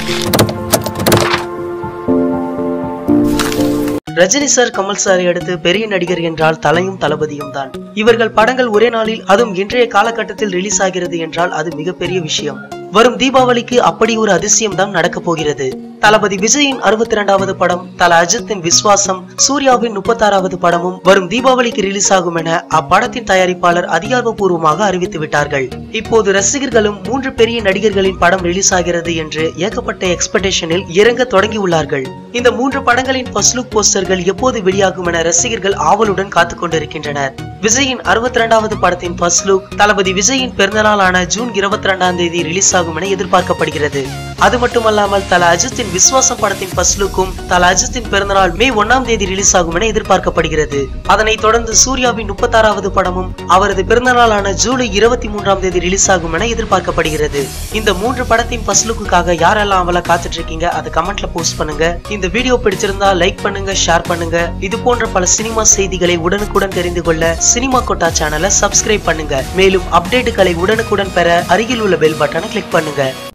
Rajini sir Kamal சாரை அடுத்து பெரிய நடிகர் என்றால் தலையும் தளபதியும் தான் இவர்கள் படங்கள் ஒரே நாளில் அதுவும் இன்றைய காலகட்டத்தில் ரிலீஸ் ஆகிறது என்றால் அது மிகப்பெரிய விஷயம் வரும் தீபாவளிக்கு அப்படி ஒரு அதிசயம் தான் நடக்க போகிறது தளபதி விஜயின் அறுபத்தி இரண்டாவது படம் தல அஜித்தின் விஸ்வாசம் சூர்யாவின் முப்பத்தாறாவது படமும் வரும் தீபாவளிக்கு ரிலீஸ் ஆகும் என அப்படத்தின் தயாரிப்பாளர் அதிகாரப்பூர்வமாக அறிவித்து விட்டார்கள் இப்போது ரசிகர்களும் மூன்று பெரிய நடிகர்களின் படம் ரிலீஸ் ஆகிறது என்று ஏகப்பட்ட எக்ஸ்பெக்டேஷனில் இறங்க தொடங்கியுள்ளார்கள் இந்த மூன்று படங்களின் ஃபர்ஸ்ட் லுக் போஸ்டர்கள் எப்போது வெளியாகும் என ரசிகர்கள் ஆவலுடன் காத்துக் கொண்டிருக்கின்றனர் விஜயின் அறுபத்தி இரண்டாவது படத்தின் ஃபர்ஸ்ட் லுக் தளபதி விஜயின் பிறந்தநாளான ஜூன் இருபத்தி ரெண்டாம் தேதி ரிலீஸ் ஆகும் என எதிர்பார்க்கப்படுகிறது அது மட்டுமல்லாமல் தல அஜித்தின் விஸ்வாசம் படத்தின் ஃபர்ஸ்ட் லுக்கும் தல அஜித்தின் பிறந்தநாள் மே ஒன்னாம் தேதி ரிலீஸ் ஆகும் என எதிர்பார்க்கப்படுகிறது அதனைத் தொடர்ந்து சூர்யாவின் முப்பத்தாறாவது படமும் அவரது பிறந்தநாளான ஜூலை இருபத்தி மூன்றாம் தேதி ரிலீஸ் ஆகும் என எதிர்பார்க்கப்படுகிறது இந்த மூன்று படத்தின் ஃபர்ஸ்ட் லுக்குக்காக யாரெல்லாம் அவளை காத்துட்டு இருக்கீங்க அதை கமெண்ட்ல போஸ்ட் பண்ணுங்க இந்த வீடியோ பிடிச்சிருந்தா லைக் பண்ணுங்க ஷேர் பண்ணுங்க இது போன்ற பல சினிமா செய்திகளை உடனுக்குடன் தெரிந்து கொள்ள சினிமா கொட்டா சேனலை சப்ஸ்கிரைப் பண்ணுங்க மேலும் அப்டேட்டுகளை உடனுக்குடன் பெற அருகில் உள்ள பெல் பட்டனை கிளிக் பண்ணுங்க